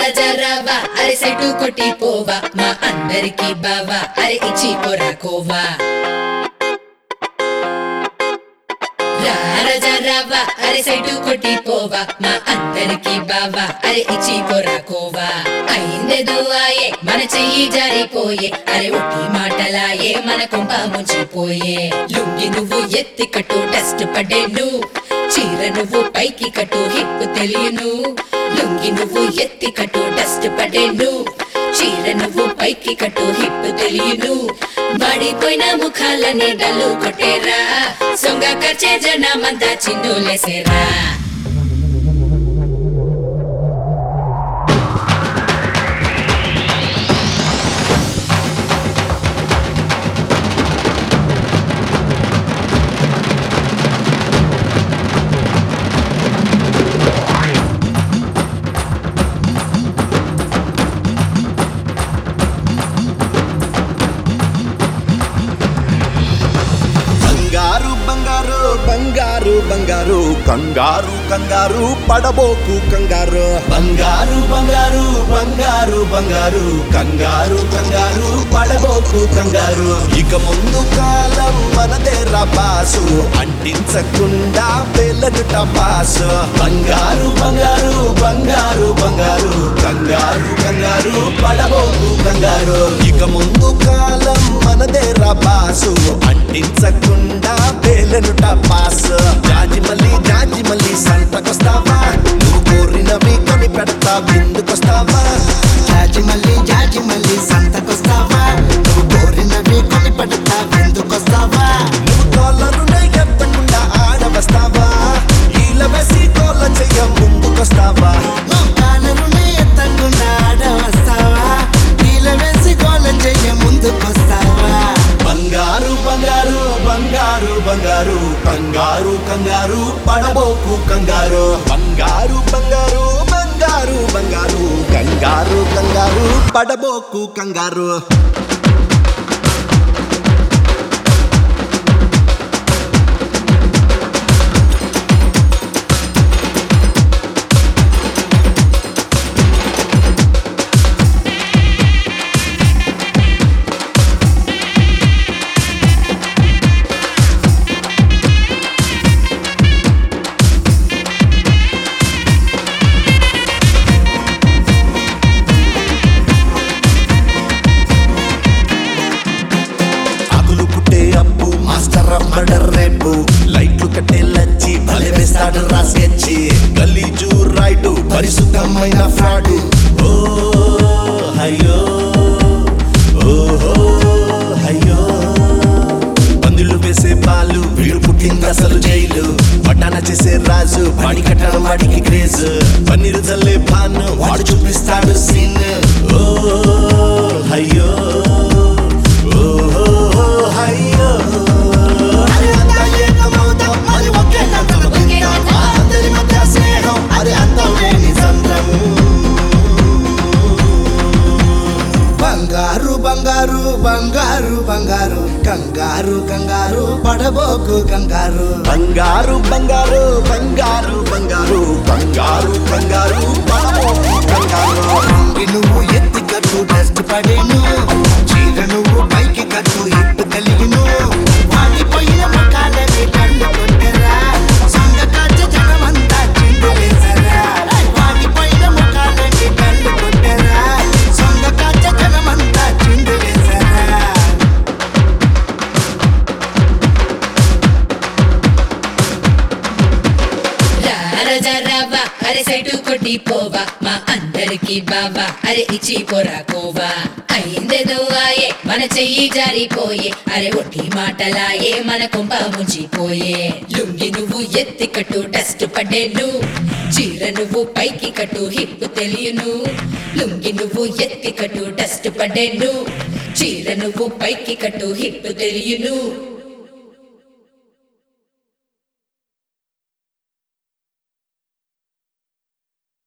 జరవా అరే సైటు కొట్టి పోవా మా అందరికి బావా అరే ఇచ్చి పొరాకోవా రారజరవా అరే సైటు కొట్టి పోవా మా అందరికి బావా అరే ఇచ్చి పొరాకోవా అయిందేదో ఆయే మన చెయ్యి జారిపోయే అరే ఒట్టి మాటలాయే మన కొంప ముంచిపోయే లుంగి నువ్వు ఎత్తి కట్టు డస్ట్ పడేను చీర నువ్వు పైకి కట్టు హిప్పు తెలియను లుంగి నువ్వు ఎత్తి కట్టు డస్ట్ పడేను చీర నువ్వు పైకి కట్టు హిప్పు తెలియను బడిపోయిన ముఖాలని డల్లు కొట్టేరా సొంగ కచ్చే జనమంతా చిందులేసేరా బంగారు బంగారు బంగారు బంగారు కంగారు కంగారు పడబోకు కంగారు బంగారు బంగారు బంగారు బంగారు కంగారు కంగారు పడబోకు కంగారు ఇక ముందు కాలం మనదే రబాసు అంటించకుండా పేలను టపాసు బంగారు బంగారు బంగారు బంగారు కంగారు కంగారు పడబోకు కంగారు ఇక ముందు కాలం మనదే రబాసు అంటించకుండా పేలను టపాసు జాజి మళ్ళీ జాజి మళ్ళీ సంతకొస్తావా నువ్వు కోరినవి కొని పెడతా విందుకొస్తావా జాజి మళ్ళీ జాజి మళ్ళీ సంతకొస్తావా నువ్వు కోరినవి కొని పెడతా ఎందుకొస్తావా నువ్వు కాళ్ళను నైగెత్తకుండా ఆడవస్తావా ఈల వేసి కోళ్ళ చెయ్య ముందుకొస్తావా నువ్వు కాలరునే ఎత్తకుండా ఆడవస్తావా నీళ్ళ వేసి గోల చెయ్య ముందుకొస్తావా బంగారు బంగారు బంగారు బంగారు కంగారు కంగారు పడబోకు కంగారు బంగారు బంగారు బంగారు బంగారు కంగారు కంగారు పడబోకు కంగారు అగులు పుట్టే అప్పు మాస్టర్ మర్డర్ రేపు లైట్లు కట్టే లచ్చి భలే వేస్తాడు రాసేచ్చి గలీజు రైటు పరిశుద్ధమైన ఫ్రాడు ఓ అయ్యో ఓహో అయ్యో పందులు వేసే పాలు వీడు పుట్టింది అసలు జైలు పట్టాన చేసే రాజు పడి కట్టడం వాడికి క్రేజ్ పన్నీరు చల్లే భాను వాడు చూపిస్తాడు సీన్ ఓ అయ్యో ఓహో అయ్యో అరే అంతా ఏకమవుదాం, మరి ఒకే గంటలో తిందాం. ఆ అందరి మధ్య స్నేహం, అది అంతం లేని సంద్రం. బంగారు బంగారు బంగారు బంగారు కంగారు కంగారు పడబోకు కంగారు బంగారు బంగారు బంగారు బంగారు బంగారు బంగారు పడబోకు కంగారు లుంగి నువ్వు ఎత్తి కట్టు డస్ట్ పడేను చీర నువ్వు పైకి కట్టు హిప్పు కలిగిను వాడిపోయిన ముఖాలని కళ్ళు కొట్టరా సంగ కాచ జనమంతా చిందులేసరా వాడిపోయిన ముఖాలని కళ్ళు కొట్టరా సంగ కాచ జనమంతా చిందులేసరా రారజరవా అరే సైటు కొట్టి పోవా మా అందరికి బావా అరే ఇచ్చి పొరాకోవా అయిందేదో ఆయే మన చెయ్యి జారిపోయే అరే ఒట్టి మాటలాయే మన కొంప ముంచిపోయే లుంగి నువ్వు ఎత్తి కట్టు డస్ట్ పడేను చీర నువ్వు పైకి కట్టు హిప్పు తెలియను లుంగి నువ్వు ఎత్తి కట్టు డస్ట్ పడేను చీర నువ్వు పైకి కట్టు హిప్పు తెలియను